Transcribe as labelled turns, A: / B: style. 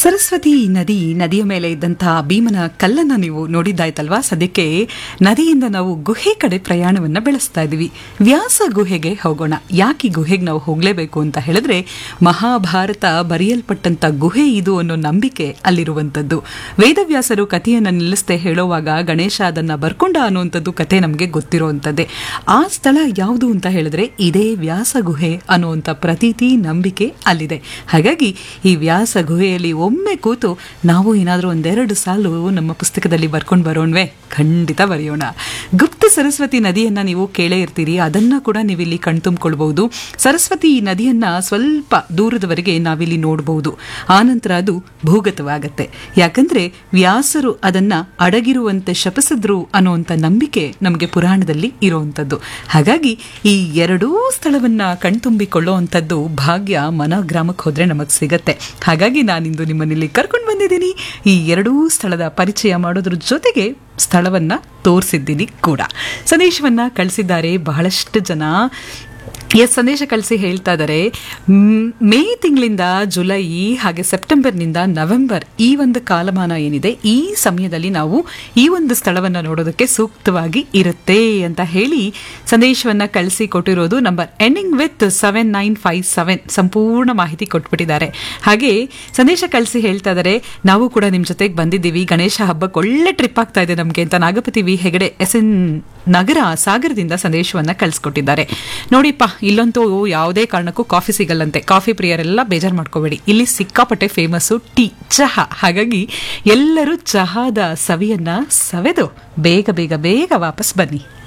A: ಸರಸ್ವತಿ ನದಿ ನದಿಯ ಮೇಲೆ ಇದ್ದಂತಹ ಭೀಮನ ಕಲ್ಲನ್ನ ನೀವು ನೋಡಿದ್ದಾಯ್ತಲ್ವಾ ಸದ್ಯಕ್ಕೆ ನದಿಯಿಂದ ನಾವು ಗುಹೆ ಕಡೆ ಪ್ರಯಾಣವನ್ನ ಬೆಳೆಸ್ತಾ ಇದೀವಿ ವ್ಯಾಸ ಗುಹೆಗೆ ಹೋಗೋಣ ಯಾಕೆ ಈ ಗುಹೆಗೆ ನಾವು ಹೋಗ್ಲೇಬೇಕು ಅಂತ ಹೇಳಿದ್ರೆ ಮಹಾಭಾರತ ಬರೆಯಲ್ಪಟ್ಟಂತ ಗುಹೆ ಇದು ಅನ್ನೋ ನಂಬಿಕೆ ಅಲ್ಲಿರುವಂತದ್ದು ವೇದವ್ಯಾಸರು ಕಥೆಯನ್ನ ನಿಲ್ಲಿಸದೆ ಹೇಳುವಾಗ ಗಣೇಶ ಅದನ್ನ ಬರ್ಕೊಂಡ ಅನ್ನುವಂಥದ್ದು ಕತೆ ನಮಗೆ ಗೊತ್ತಿರುವಂತದ್ದೇ ಆ ಸ್ಥಳ ಯಾವುದು ಅಂತ ಹೇಳಿದ್ರೆ ಇದೇ ವ್ಯಾಸ ಗುಹೆ ಅನ್ನುವಂಥ ಪ್ರತೀತಿ ನಂಬಿಕೆ ಅಲ್ಲಿದೆ ಹಾಗಾಗಿ ಈ ವ್ಯಾಸ ಗುಹೆಯಲ್ಲಿ ಒಮ್ಮೆ ಕೂತು ನಾವು ಏನಾದರೂ ಒಂದೆರಡು ಸಾಲು ನಮ್ಮ ಪುಸ್ತಕದಲ್ಲಿ ಬರ್ಕೊಂಡು ಬರೋಣವೇ ಖಂಡಿತ ಬರೆಯೋಣ ಗುಪ್ತ ಸರಸ್ವತಿ ನದಿಯನ್ನ ನೀವು ಕೇಳೇ ಇರ್ತೀರಿ ಅದನ್ನ ಕೂಡ ನೀವಿಲ್ಲಿ ಕಣ್ತುಂಬಿಕೊಳ್ಬಹುದು ಸರಸ್ವತಿ ನದಿಯನ್ನ ಸ್ವಲ್ಪ ದೂರದವರೆಗೆ ನಾವಿಲ್ಲಿ ನೋಡಬಹುದು ಆನಂತರ ಅದು ಭೂಗತವಾಗತ್ತೆ ಯಾಕಂದ್ರೆ ವ್ಯಾಸರು ಅದನ್ನ ಅಡಗಿರುವಂತೆ ಶಪಿಸಿದ್ರು ಅನ್ನುವಂಥ ನಂಬಿಕೆ ನಮಗೆ ಪುರಾಣದಲ್ಲಿ ಇರುವಂಥದ್ದು ಹಾಗಾಗಿ ಈ ಎರಡೂ ಸ್ಥಳವನ್ನ ಕಣ್ತುಂಬಿಕೊಳ್ಳುವಂಥದ್ದು ಭಾಗ್ಯ ಮನ ಗ್ರಾಮಕ್ಕೆ ಹೋದ್ರೆ ನಮಗೆ ಸಿಗತ್ತೆ ಹಾಗಾಗಿ ನಾನಿಂದು ನಿಮ್ಮನ್ನಿಲ್ಲಿ ಕರ್ಕೊಂಡು ಬಂದಿದ್ದೀನಿ ಈ ಎರಡೂ ಸ್ಥಳದ ಪರಿಚಯ ಮಾಡೋದ್ರ ಜೊತೆಗೆ ಸ್ಥಳವನ್ನ ತೋರಿಸಿದ್ದೀನಿ ಕೂಡ ಸಂದೇಶವನ್ನ ಕಳಿಸಿದ್ದಾರೆ ಬಹಳಷ್ಟು ಜನ ಎಸ್ ಸಂದೇಶ ಕಳಿಸಿ ಹೇಳ್ತಾ ಇದ್ದಾರೆ ಮ್, ಮೇ ತಿಂಗಳಿಂದ ಜುಲೈ ಹಾಗೆ ಸೆಪ್ಟೆಂಬರ್ನಿಂದ ನವೆಂಬರ್ ಈ ಒಂದು ಕಾಲಮಾನ ಏನಿದೆ ಈ ಸಮಯದಲ್ಲಿ ನಾವು ಈ ಒಂದು ಸ್ಥಳವನ್ನು ನೋಡೋದಕ್ಕೆ ಸೂಕ್ತವಾಗಿ ಇರುತ್ತೆ ಅಂತ ಹೇಳಿ ಸಂದೇಶವನ್ನ ಕಳಿಸಿ ಕೊಟ್ಟಿರೋದು number ending with seven nine five seven ಸಂಪೂರ್ಣ ಮಾಹಿತಿ ಕೊಟ್ಬಿಟ್ಟಿದ್ದಾರೆ ಹಾಗೆ ಸಂದೇಶ ಕಳಿಸಿ ಹೇಳ್ತಾ ಇದ್ದಾರೆ ನಾವು ಕೂಡ ನಿಮ್ಮ ಜೊತೆಗೆ ಬಂದಿದ್ದೀವಿ ಗಣೇಶ ಹಬ್ಬಕ್ಕೆ ಒಳ್ಳೆ ಟ್ರಿಪ್ ಆಗ್ತಾ ಇದೆ ನಮಗೆ ಅಂತ Nagapati V Hegde S N Nagar ಸಾಗರದಿಂದ ಸಂದೇಶವನ್ನ ಕಳಿಸ್ಕೊಟ್ಟಿದ್ದಾರೆ ನೋಡಿಪ್ಪ ಇಲ್ಲಂತೂ ಯಾವುದೇ ಕಾರಣಕ್ಕೂ ಕಾಫಿ ಸಿಗಲ್ಲಂತೆ ಕಾಫಿ ಪ್ರಿಯರೆಲ್ಲ ಬೇಜಾರು ಮಾಡ್ಕೋಬೇಡಿ ಇಲ್ಲಿ ಸಿಕ್ಕಾಪಟ್ಟೆ ಫೇಮಸ್ಸು ಟೀ ಚಹಾ ಹಾಗಾಗಿ ಎಲ್ಲರೂ ಚಹಾದ ಸವಿಯನ್ನ ಸವೆದು ಬೇಗ ಬೇಗ ಬೇಗ ವಾಪಸ್ ಬನ್ನಿ